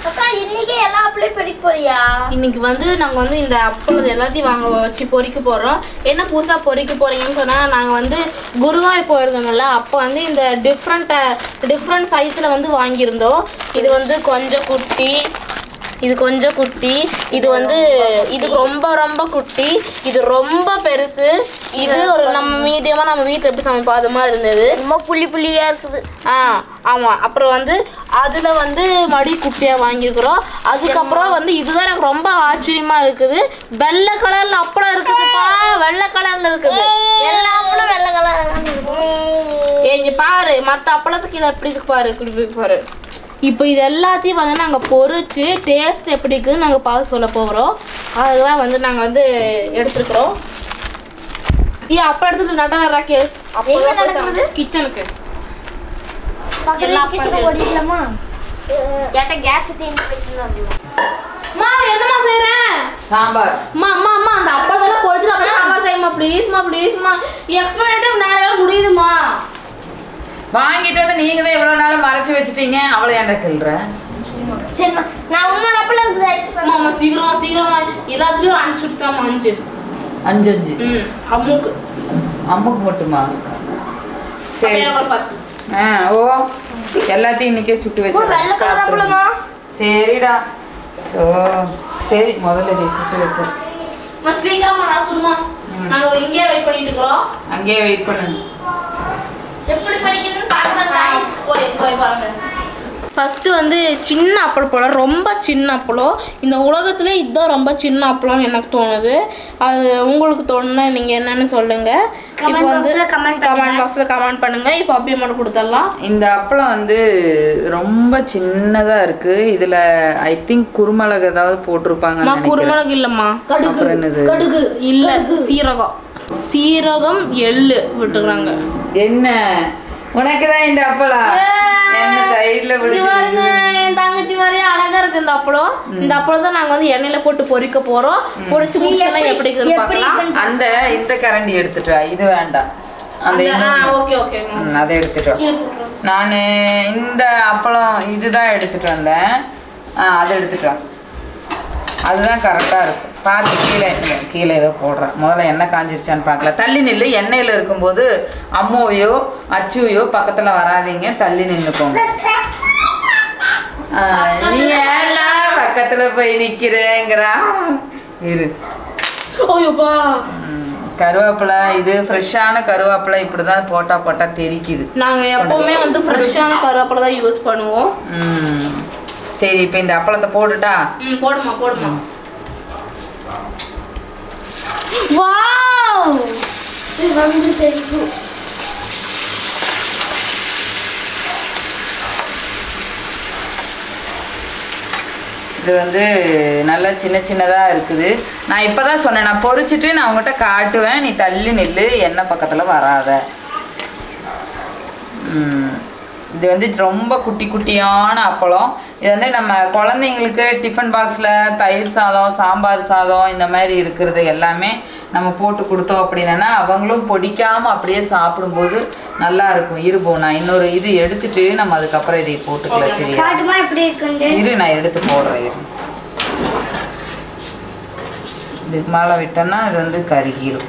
அக்கா இன்னைக்கே எல்லா அப்பளையும் படிக்க போறியா இன்னைக்கு வந்து நாங்கள் வந்து இந்த அப்பளம் எல்லாத்தையும் வாங்க வச்சு பொரிக்க போகிறோம் என்ன புதுசாக பொரிக்க போகிறீங்கன்னு சொன்னால் நாங்கள் வந்து குருவாய் போயிருந்தோம்ல அப்போ வந்து இந்த டிஃப்ரெண்ட் டிஃப்ரெண்ட் சைஸில் வந்து வாங்கியிருந்தோம் இது வந்து கொஞ்சம் குட்டி இது கொஞ்சம் குட்டி இது வந்து இது ரொம்ப ரொம்ப குட்டி இது ரொம்ப பெருசு இது ஒரு நம்ம மீடியமாக நம்ம வீட்டில் எப்படி சமைப்போம் அது மாதிரி இருந்தது ரொம்ப புள்ளி புள்ளியா இருக்குது ஆ ஆமாம் அப்புறம் வந்து அதில் வந்து மடி குட்டியாக வாங்கியிருக்கிறோம் அதுக்கப்புறம் வந்து இதுதான் எனக்கு ரொம்ப ஆச்சரியமாக இருக்குது வெள்ளை கலரில் அப்பளம் இருக்குதுப்பா வெள்ளை கலரில் இருக்குது எல்லா அப்பளும் வெள்ளை கலர் ஏய், இங்க பாரு மற்ற அப்பளத்துக்கு இது எப்படி இருக்கு பாரு இப்படி இருக்கு பாரு இப்போ இது எல்லாத்தையும் வந்து நாங்கள் பொரிச்சு டேஸ்ட் எப்படி இருக்குதுன்னு நாங்கள் பார்த்து சொல்ல போகிறோம் அதுதான் வந்து நாங்கள் வந்து எடுத்துருக்குறோம் ஏன் அப்போ எடுத்துட்டு நட்டா ராகேஷ் எங்க நடக்குது? அப்போ கிச்சனுக்கு எல்லா அப்பளும் ஓடிக்கலாமா கேட்ட கேஸ் தீண்டு போயிட்டு மா என்னம்மா செய்ற சாம்பார் அம்மா அம்மா அம்மா அந்த அப்பளத்தெல்லாம் பொழிச்சு அப்படியே சாம்பார் செய்யுமா ப்ளீஸ்மா ப்ளீஸ்மா எக்ஸ்பைரி டைம் நாளையோட முடியுதுமா வாங்கிட்டு வந்து நீங்க தான் இவ்வளவு நாள் மறைச்சு வச்சுட்டீங்க அவளை ஏன்டா கிள்ற சரி நான் இன்னொரு அப்பளம் இருக்குது எடுத்துட்டு அம்மா அம்மா சீக்கிரமா சீக்கிரமா எல்லாத்துலயும் அஞ்சு சுட்டுக்காம அஞ்சு அஞ்சு அஞ்சு ம் அம்முக்கு அம்முக்கு மட்டுமா அப்ப சரி எனக்கு ஒரு பத்து ஆ ஓ எல்லாத்தையும் இன்னைக்கே சுட்டு வரேன். வெள்ளை வச்சு கலர் அப்பளமா சரிடா ஸோ சரி முதல்ல இதை சுட்டு வச்சு அம்மா சீக்கிரமா நான் சொல்லுமா நாங்க இங்கேயே வெயிட் பண்ணிட்டு இருக்கிறோம் அங்கேயே வெயிட் பண்ணு எப்படி படிக்கிறதுன்னு பாருங்க guys. போய் போய் பாருங்க ஃபஸ்ட்டு வந்து சின்ன அப்பளம் போல ரொம்ப சின்ன அப்பளம் இந்த உலகத்துல இதுதான் ரொம்ப சின்ன அப்பளம்னு எனக்கு தோணுது அது உங்களுக்கு தோணுனா நீங்கள் என்னன்னு சொல்லுங்கள் இப்போ Comment வந்து box ல comment பண்ணுங்க. கமெண்ட் பாக்ஸில் கமெண்ட் பண்ணுங்கள் இப்போ அப்படியே மட்டும் கொடுத்துடலாம் இந்த அப்பளம் வந்து ரொம்ப சின்னதா இருக்கு இதுல ஐ திங்க் குருமிளகு ஏதாவது போட்டிருப்பாங்கன்னு அம்மா நினைக்கிறேன் குருமிளகு இல்லைம்மா அப்புறம் என்னது கடுகு இல்லை சீரகம் சீரகம் எள்ளு விட்டுக்கிறாங்க என்ன உனக்கு தான் இந்த அப்பளம் என்ன சைடுல இது பாருங்க விழுந்து என் தங்கச்சி மாதிரியே அழகா இருக்கு இந்த அப்பளம் இந்த அப்பளம் தான் நாங்க வந்து எண்ணெயில போட்டு பொரிக்க போறோம் பொரிச்சு முடிச்செல்லாம் எப்படி இருக்குன்னு பார்க்கலாம் அந்த இந்த கரண்டி எடுத்துட்டு வா இது வேண்டாம் அந்த இன்னொன்னு. ஓகே ஓகே ம், அதை எடுத்துட்டு வா நான் இந்த அப்பளம் இதுதான் எடுத்துட்டு வந்தேன் ஆ அதை எடுத்துட்டு வா அதுதான் கரெக்டாக இருக்கும் பார்த்து கீழே இல்லை, கீழே ஏதோ போடுறேன் முதல்ல எண்ணெய் காஞ்சிருச்சான்னு பார்க்கல தள்ளி நில்லு எண்ணெயில் இருக்கும்போது அம்மாவையோ அச்சுவையோ பக்கத்தில் வராதீங்க தள்ளி நின்றுக்கோங்க நீ ஏன்டா பக்கத்தில் போய் நிற்கிறேங்கிறா இரு ஓயோப்பா ம், கருவேப்பிலை இது ஃப்ரெஷ்ஷான கருவேப்பிலை இப்படி தான் போட்டால் போட்டால் தெரிக்குது நாங்க எப்பவுமே வந்து ஃப்ரெஷ்ஷான கருவேப்பிலை தான் யூஸ் பண்ணுவோம் ம் சரி இப்போ இந்த அப்பளத்தை போட்டுட்டா ம் போடுமா போடுமா வாவ் வந்து தெரியும் இது வந்து நல்லா சின்ன சின்னதாக இருக்குது நான் இப்போ தான் சொன்னேன் நான் பொரிச்சிட்டு நான் உங்கள்கிட்ட காட்டுவேன் நீ தள்ளி நில்லு எண்ணெய் பக்கத்தில் வராத ம். இது வந்து ரொம்ப குட்டி குட்டியான அப்பளம் இது வந்து நம்ம குழந்தைங்களுக்கு டிஃபன் பாக்ஸில் தயிர் சாதம் சாம்பார் சாதம் இந்த மாதிரி இருக்கிறது எல்லாமே நம்ம போட்டு கொடுத்தோம் அப்படின்னா அவங்களும் பொடிக்காமல் அப்படியே சாப்பிடும்போது நல்லா இருக்கும் இருப்போம் நான் இன்னொரு இது எடுத்துட்டு நம்ம அதுக்கப்புறம் இதை போட்டுக்கலாம் சரியா காட்டுமா எப்படி இருக்குண்டு இரு நான் எடுத்து போடுறேன் இரு இதுக்கு மேலே விட்டோன்னா இது வந்து கருகிரும்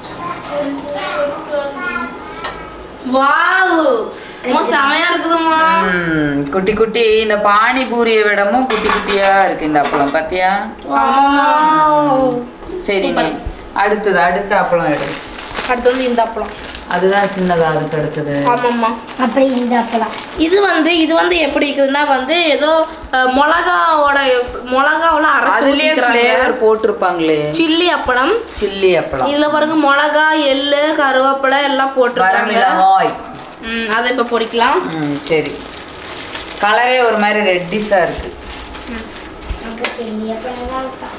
வாவ் அம்மா செமையா இருக்குதும்மா ம், குட்டி குட்டி இந்த பானிபூரியை விடமும் குட்டி குட்டியா இருக்கு இந்த அப்பளம் பாத்தியா சரி நீ அடுத்தது அடுத்த அப்பளம் எடு அடுத்து வந்து இந்த அப்பளம் அதுதான் சின்னதா அதுக்கு அடுத்தது ஆமாம்மா அப்படி இந்த அப்பளம் இது வந்து இது வந்து எப்படி இருக்குதுன்னா வந்து ஏதோ அஹ், மிளகாவோட மிளகாவுல அரைச்சு அதுலயே ஊத்திக்கிறாங்க ஃப்ளேவர் போட்டிருப்பாங்களே சில்லி அப்பளம் சில்லி அப்பளம் இதுல பாருங்க மிளகா எள்ளு கருவேப்பிலை எல்லாம் போட்டிருக்காங்க வரமிளகாய் ம் அதை இப்போ பொரிக்கலாம் ம் சரி கலரே ஒரு மாதிரி ரெட்டிஸா இருக்கு அப்போ சில்லி அப்பளம் தான்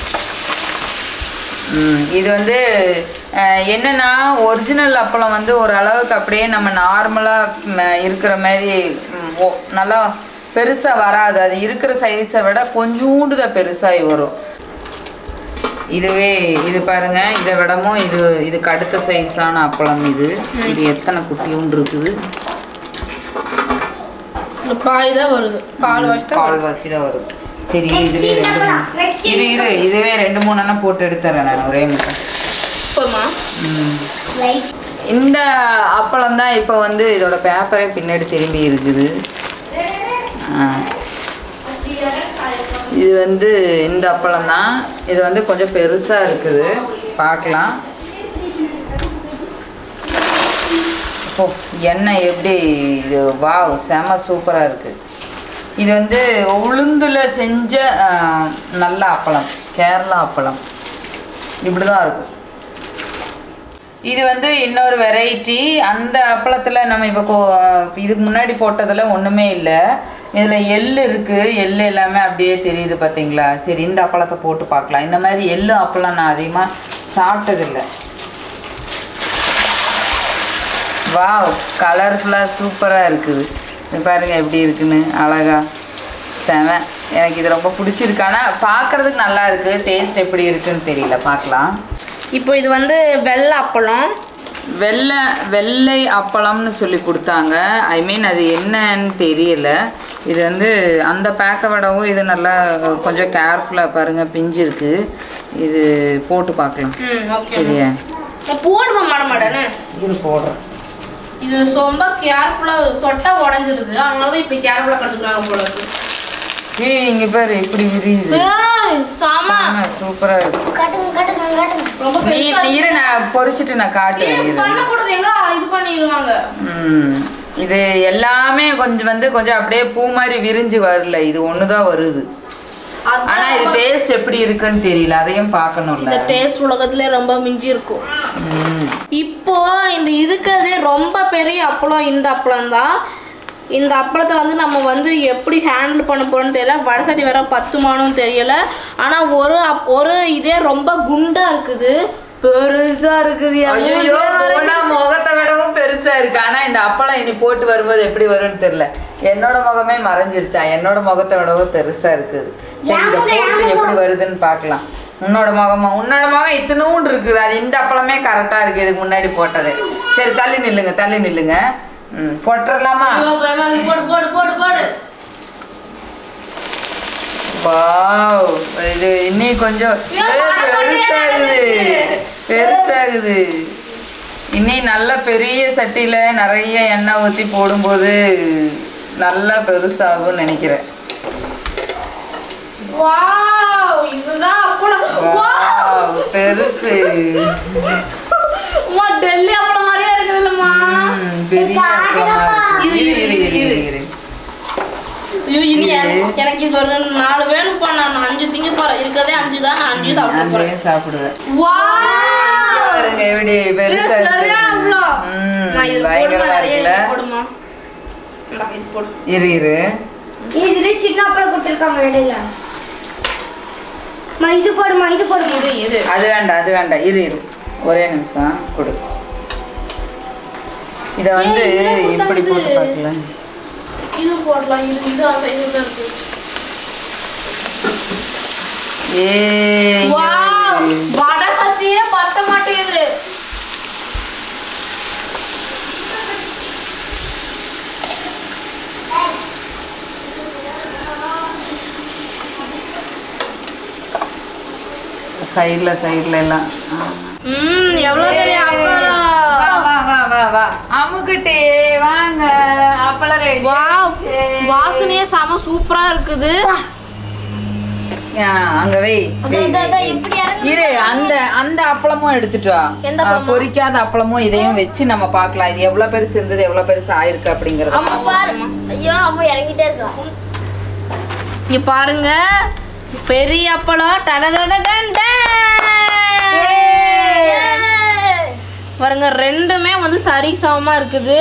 ம், இது வந்து அஹ், என்னன்னா ஒரிஜினல் அப்பளம் வந்து ஒரு அளவுக்கு அப்படியே நம்ம நார்மலாக இருக்கிற மாதிரி ம், ஓ- நல்லா பெருசாக வராது அது இருக்கிற சைஸை விட கொஞ்சூண்டு தான் பெருசாகி வரும் இதுவே இது பாருங்க இதை விடமும் இது இதுக்கு அடுத்த சைஸான அப்பளம் இது இது எத்தனை குட்டியூண்டு இருக்குது பாய் தான் வருது கால் வாசி தான் வருது. கால்வாசி தான் வரும் சரி இரு, இதுவே ரெண்டு மூணு Next இரு இரு இதுவே ரெண்டு மூணுன்னா போட்டு எடுத்துறேன் நான் ஒரே முட்டை போதுமா ம். லைட் இந்த அப்பளம் தான் இப்போ வந்து இதோட பேப்பரே பின்னாடி திரும்பி இருக்குது ஆ. இது வந்து இந்த அப்பளம் தான் இது வந்து கொஞ்சம் பெருசாக இருக்குது பார்க்கலாம் ஓ எண்ணெய் எப்படி இது வாவ் செம சூப்பராக இருக்குது இது வந்து உளுந்துல செஞ்ச ஆ, நல்ல அப்பளம் கேரளா அப்பளம் இப்படி தான் இருக்கும் இது வந்து இன்னொரு வெரைட்டி அந்த அப்பளத்தில் நம்ம இப்போ கோ இதுக்கு முன்னாடி போட்டதில் ஒன்றுமே இல்லை இதில் எள் இருக்குது எள் எல்லாமே அப்படியே தெரியுது பார்த்தீங்களா சரி இந்த அப்பளத்தை போட்டு பார்க்கலாம் இந்த மாதிரி எள்ளு அப்பளம் நான் அதிகமாக சாப்பிட்டதில்லை வாவ் கலர்ஃபுல்லாக சூப்பராக இருக்குது இது பாருங்க எப்படி இருக்குன்னு அழகா செம எனக்கு இது ரொம்ப பிடிச்சிருக்கு ஆனால் பார்க்குறதுக்கு நல்லா இருக்குது டேஸ்ட் எப்படி இருக்குன்னு தெரியல பார்க்கலாம் இப்போ இது வந்து வெள்ளை அப்பளம் வெள்ளை வெள்ளை அப்பளம்னு சொல்லி கொடுத்தாங்க ஐ மீன் அது என்னன்னு தெரியல இது வந்து அந்த பேக்கை விடவும் இது நல்லா கொஞ்சம் கேர்ஃபுல்லாக பாருங்கள் பிஞ்சு இருக்கு இது போட்டு பார்க்கலாம் ம் ஓகே சரியா போடுமா மாட மாட்டேன்னு இது போடுறேன் இது ரொம்ப கேர்ஃபுல்லாக தொட்டா உடஞ்சிருது அதனால தான் இப்போ கேர்ஃபுல்லாக கற்றுக்குறாங்க போல இருக்கு ஏய் இங்கே பாரு எப்படி விரியுது ஏய், செம சூப்பராக இருக்கு காட்டுங்க காட்டுங்க காட்டுங்க ரொம்ப நீ பெருசா இரு நான் பொரிச்சிட்டு நான் காட்டுறேன் ஏன் இரு. பண்ணக்கூடாது எங்க இது பண்ணிடுவாங்க ம் இது எல்லாமே கொஞ்சம் வந்து கொஞ்சம் அப்படியே பூ மாதிரி விரிஞ்சு வரல இது ஒன்று தான் வருது ஆனா இது அதான் டேஸ்ட் எப்படி இருக்குன்னு தெரியல அதையும் பார்க்கணும்ல இந்த டேஸ்ட் உலகத்திலே ரொம்ப மிஞ்சி இருக்கும் ம். இப்போ இந்த இருக்கிறதே ரொம்ப பெரிய அப்பளம் இந்த அப்பளம் தான் இந்த அப்பளத்தை வந்து நம்ம வந்து எப்படி ஹேண்டில் பண்ண போறோம்னு தெரியல வடசட்டி வேற பத்துமானும் தெரியல ஆனா ஒரு அப்- ஒரு இதே ரொம்ப குண்டா இருக்குது பெருசா இருக்குது ஐயோ போனா முகத்தை விடவும் பெருசா இருக்கு ஆனா இந்த அப்பளம் இனி போட்டு வரும்போது எப்படி வரும்னு தெரியல என்னோட முகமே மறைஞ்சிருச்சா என்னோட முகத்தை விடவும் பெருசா இருக்குது சரி இதை போட்டு எப்படி வருதுன்னு பார்க்கலாம் உன்னோட முகமா உன்னோட முகம் இத்தனூண்டு இருக்குது அது இந்த அப்பளமே கரெக்டா இருக்கு இதுக்கு முன்னாடி போட்டது சரி தள்ளி நில்லுங்க தள்ளி நில்லுங்க ம் போட்டுடலாமா ஐயோ, பயமா இருக்கு. போடு போடு போடு போடு வாவ் இது இன்னும் கொஞ்சம் ஐயோ, ஏய், மனசொட்டியா பெருசாகுது நடக்குது. பெருசாகுது இன்னி நல்ல பெரிய சட்டியில நிறைய எண்ணெய் ஊற்றி போடும்போது நல்லா பெருசாகும்னு நினைக்கிறேன் வாவ் இதுதான் அப்பளம் வாவ் வாவ், பெருசு அம்மா டெல்லி அப்பளம் மாதிரியே இருக்குதுல்லம்மா ம், பெரிய அப்பளமா இருக்கு. இரு, இரு, இரு, இரு, இரு. இரு, இரு. ஐயோ இனி இது. எனக்கு- எனக்கு இது ஒரு நாலு வேணும்ப்பா நான் அஞ்சு திங்க போறேன் இருக்கதே அஞ்சு தான் நான் அஞ்சு சாப்பிட போறேன் அங்கேயே சாப்பிடுவேன் வாவ் பாருங்க எப்படி இது பெருசா சரியான இருக்கு அப்பளம் ம், நான் இது பயங்கரமா போடுமா நிறைய இருக்குல்ல இது போடுமா இந்தா, இது போடு இரு இரு இதுல சின்ன அப்பளம் கொடுத்துருக்காங்க இடையில மா இது போடுமா இது போடுமா இரு இரு அது வேண்டாம் அது வேண்டாம் இரு இரு ஒரே நிமிஷம் கொடு இத வந்து ஏய், இதுல இப்படி போட்டா போட்டு இது- பார்க்கலாம் இது போடலாம் இது இது அந்த இது இருக்கு ஏய் இங்க வாவ் பாரு. வடை சத்தியே பத்த மாட்டேங்குது சைடுல சைடுல எல்லாம் ஆ. ம் எவ்வளவு பெரிய வா அப்பளம் வா வா வா வா அமுக்குட்டே வாங்க அப்பளம் ரெடி வாவ் வாசனையே செம சூப்பரா இருக்குது அங்க வை வை, வை, வை. இப்படி இறங்கு இரு அந்த அந்த அப்பளமும் எடுத்துட்டு வா எந்த ஆ, அப்பளமா? பொரிக்காத அப்பளமும் இதையும் வச்சு நம்ம பார்க்கலாம் இது எவ்வளவு பெருசு இருந்தது எவ்வளவு பெருசு ஆயிருக்கு அப்படிங்கறது அம்மா பாரு ஐயோ அம்மா இறங்கிட்டே இருக்கா இங்க பாருங்க பெரிய அப்பளம் டடடடடன் பாருங்க ரெண்டுமே வந்து சரி சமமா இருக்குது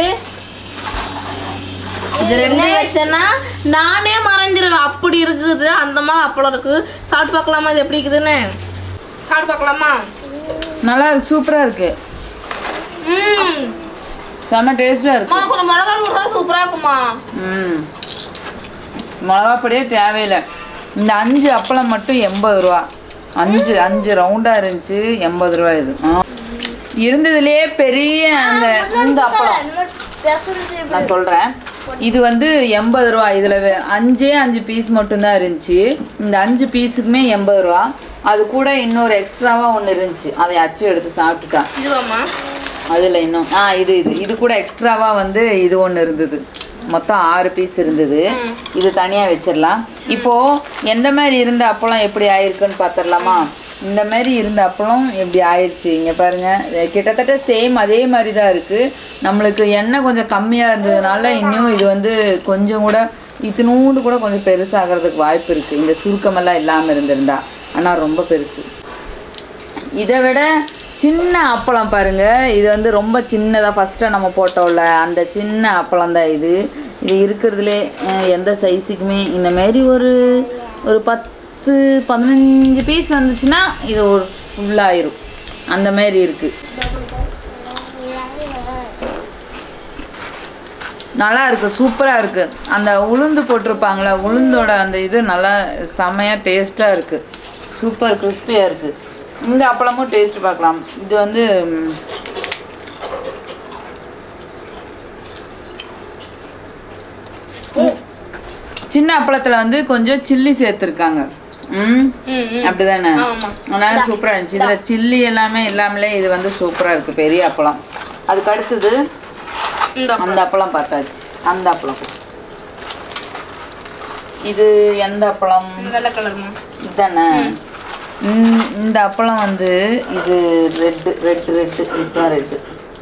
இது ரெண்டு வச்சேன்னா நானே மறைஞ்சிருவேன் அப்படி இருக்குது அந்த மாதிரி அப்பளம் இருக்கு சாப்பிட்டு பார்க்கலாமா இது எப்படி இருக்குதுன்னு சாப்பிட்டு பார்க்கலாமா நல்லா இருக்கு சூப்பரா இருக்கு ம் செம்ம டேஸ்டா இருக்கு அம்மா, கொஞ்சம் மிளகா போட்டா சூப்பரா இருக்குமா ம் மிளகா பொடியே தேவையில்லை இந்த அஞ்சு அப்பளம் மட்டும் எண்பது ரூபா அஞ்சு அஞ்சு ரவுண்டா இருந்துச்சு எண்பது ரூபா இது ஆ. இருந்ததுலயே பெரிய அந்த இந்த அப்பளம் நான் சொல்றேன் இது வந்து எண்பது ரூபா இதில் அஞ்சே அஞ்சு பீஸ் மட்டும்தான் இருந்துச்சு இந்த அஞ்சு பீஸுக்குமே எண்பது ரூபா அது கூட இன்னொரு எக்ஸ்ட்ராவாக ஒன்று இருந்துச்சு அதை அச்சு எடுத்து சாப்பிட்டுட்டா இதுவாம்மா அதில் இன்னும் ஆ இது இது இது கூட எக்ஸ்ட்ராவாக வந்து இது ஒன்று இருந்தது மொத்தம் ஆறு பீஸ் இருந்தது இது தனியாக வச்சிடலாம் இப்போது எந்த மாதிரி இருந்த அப்பளம் எப்படி ஆயிருக்குன்னு பார்த்துடலாமா இந்த மாதிரி இருந்த அப்பளம் எப்படி ஆயிடுச்சு இங்கே பாருங்கள் கிட்டத்தட்ட சேம் அதே மாதிரி தான் இருக்குது நம்மளுக்கு எண்ணெய் கொஞ்சம் கம்மியாக இருந்ததுனால இன்னும் இது வந்து கொஞ்சம் கூட இத்தினூண்டு கூட கொஞ்சம் பெருசாகிறதுக்கு வாய்ப்பு இருக்குது இந்த சுருக்கமெல்லாம் இல்லாமல் இருந்திருந்தா ஆனால் ரொம்ப பெருசு இதை விட சின்ன அப்பளம் பாருங்க இது வந்து ரொம்ப சின்னதாக ஃபஸ்ட்டாக நம்ம போட்டோம்ல அந்த சின்ன அப்பளம் தான் இது இது இருக்கிறதுலே அஹ், எந்த சைஸுக்குமே இந்த மாதிரி ஒரு ஒரு பத்து பதினஞ்சு பீஸ் வந்துச்சுன்னா இது ஒரு ஃபுல்லாயிரும் அந்த மாதிரி இருக்குது நல்லா இருக்கு சூப்பராக இருக்கு அந்த உளுந்து போட்டிருப்பாங்களே உளுந்தோட அந்த இது நல்லா செமையாக டேஸ்ட்டாக இருக்கு சூப்பர் கிறிஸ்பியாக இருக்கு இந்த அப்பளமும் டேஸ்ட் பார்க்கலாம் இது வந்து ம், சின்ன அப்பளத்தில் வந்து கொஞ்சம் சில்லி சேர்த்துருக்காங்க ம் ம் ம் அப்படிதானே ஆமா. அதனால சூப்பராக இருந்துச்சு இதில் சில்லி எல்லாமே இல்லாமலே இது வந்து சூப்பராக இருக்குது பெரிய அப்பளம் அதுக்கு அடுத்தது இந்த அந்த அப்பளம் பார்த்தாச்சு அந்த அப்பளம் இது எந்த அப்பளம் வெள்ளை கலர்மா இதுதானே இந்த- இந்த அப்பளம் வந்து இது ரெட்டு ரெட்டு ரெட்டு இதுதான் ரெட்டு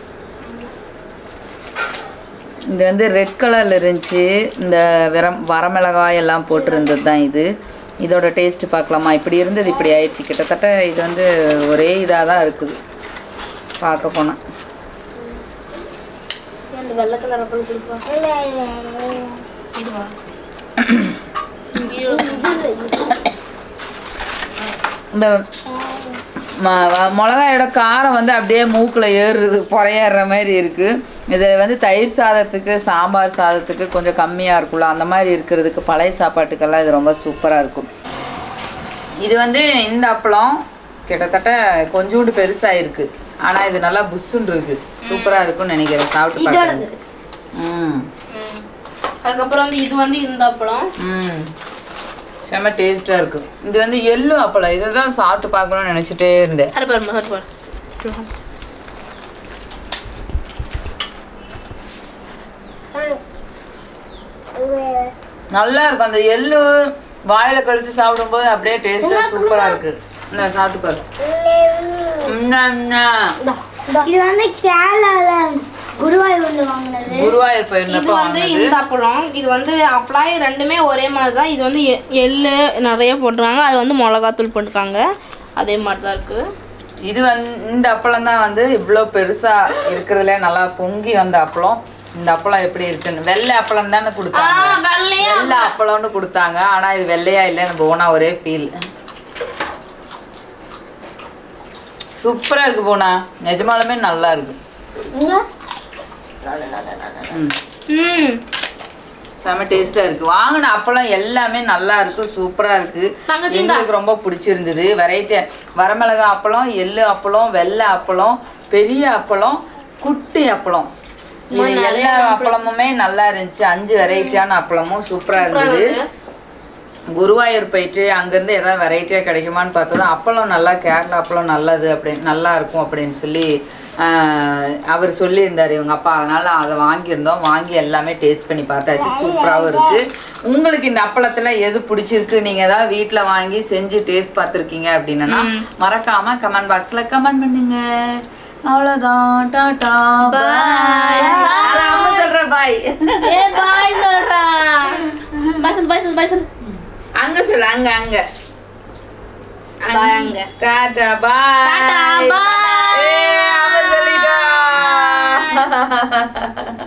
இது வந்து ரெட் கலரில் இருந்துச்சு இந்த விரம் வரமிளகாய் எல்லாம் போட்டிருந்தது தான் இது இதோட டேஸ்ட் பார்க்கலாமா இப்படி இருந்தது இப்படி ஆயிடுச்சு கிட்டத்தட்ட இது வந்து ஒரே இதாக தான் இருக்குது பார்க்க போனால் அந்த வெள்ளை கலர் அப்பளம் கொடுப்பா இதுவா இந்த ம- வ- மிளகாயோட காரம் வந்து அப்படியே மூக்கில் ஏறுறது புறையேற மாதிரி இருக்குது இது வந்து தயிர் சாதத்துக்கு சாம்பார் சாதத்துக்கு கொஞ்சம் கம்மியாக இருக்கும்ல அந்த மாதிரி இருக்கிறதுக்கு பழைய சாப்பாட்டுக்கெல்லாம் இது ரொம்ப சூப்பராக இருக்கும் இது வந்து இந்த அப்பளம் கிட்டத்தட்ட கொஞ்சோண்டு பெருசாக இருக்கு ஆனால் இது நல்லா புஷ்ஷுன்னு இருக்கு சூப்பராக இருக்கும்னு நினைக்கிறேன் சாப்பிட்டு பார்க்குறேன் ம் ம். அதுக்கப்புறம் வந்து இது வந்து இந்த அப்பளம் ம் செம்ம டேஸ்ட்டாக இருக்கும் இது வந்து எள்ளு அப்பளம் இதை தான் சாப்பிட்டு பார்க்கணும்னு நினச்சிட்டே இருந்தேன் அது பாருமா அது பாரு நல்லா இருக்கும் அந்த எள்ளு வாயில கடிச்சு சாப்பிடும்போது அப்படியே டேஸ்டா சூப்பரா இருக்கு நான் சாப்பிட்டு பாரு இந்தா, இந்தா. இது வந்து கேரளால குருவாயூர்ல வாங்கினது குருவாயூர் இது போயிருந்தப்ப வந்து வாங்கினது இந்த அப்பளம் இது வந்து அப்பளாய் ரெண்டுமே ஒரே மாதிரி தான் இது வந்து எ- எள்ளு நிறைய போட்டிருக்காங்க அது வந்து மிளகாத்தூள் போட்டிருக்காங்க அதே மாதிரி தான் இருக்கு இது வந்து இந்த அப்பளம் தான் வந்து இவ்வளோ பெருசா இருக்கிறதுல நல்லா பொங்கி வந்த அப்பளம் இந்த அப்பளம் எப்படி இருக்குன்னு வெள்ளை அப்பளம் தானே கொடுத்தாங்க வெள்ளையா வெள்ளை அப்பளம்னு கொடுத்தாங்க ஆனா இது வெள்ளையா இல்லைன்னு போனா ஒரே ஃபீல் சூப்பரா இருக்கு போனா நிஜமாலுமே நல்லா இருக்கு ம் ம் செம டேஸ்டா இருக்கு வாங்கின அப்பளம் எல்லாமே நல்லா இருக்கு சூப்பரா இருக்கு தங்கச்சி இந்தா. எங்களுக்கு ரொம்ப பிடிச்சிருந்தது வெரைட்டி வரமிளகா அப்பளம் எள்ளு அப்பளம் வெள்ளை அப்பளம் பெரிய அப்பளம் குட்டி அப்பளம் இது எல்லா அப்பளமுமே நல்லா இருந்துச்சு அஞ்சு வெரைட்டியான அப்பளமும் சூப்பரா இருந்தது குருவாயூர் போயிட்டு அங்கேருந்து ஏதாவது வெரைட்டியாக கிடைக்குமான்னு பார்த்தா அப்பளம் நல்லா கேரளா அப்பளம் நல்லது அப்படின்னு நல்லா இருக்கும் அப்படின்னு சொல்லி ஆஹ், அவர் சொல்லியிருந்தார் இவங்க அப்பா அதனால அதை வாங்கியிருந்தோம் வாங்கி எல்லாமே டேஸ்ட் பண்ணி பார்த்தாச்சு சூப்பராகவும் இருக்கு உங்களுக்கு இந்த அப்பளத்தில் எது பிடிச்சிருக்கு நீங்கள் ஏதாவது வீட்டில் வாங்கி செஞ்சு டேஸ்ட் பார்த்துருக்கீங்க அப்படின்னா மறக்காம கமெண்ட் பாக்ஸில் கமெண்ட் பண்ணுங்க அவ்வளோதான் டாடா பாய் அம்மா சொல்கிற பாய் ஏ பாய் சொல்றா பாய் சொல்லு பாய் சொல்லு பாய் சொல்லு அங்க சொல்லு அங்க அங்க Bye அங்க. டாடா பாய் டாடா, bye. ஏய், அவ சொல்லிட்டா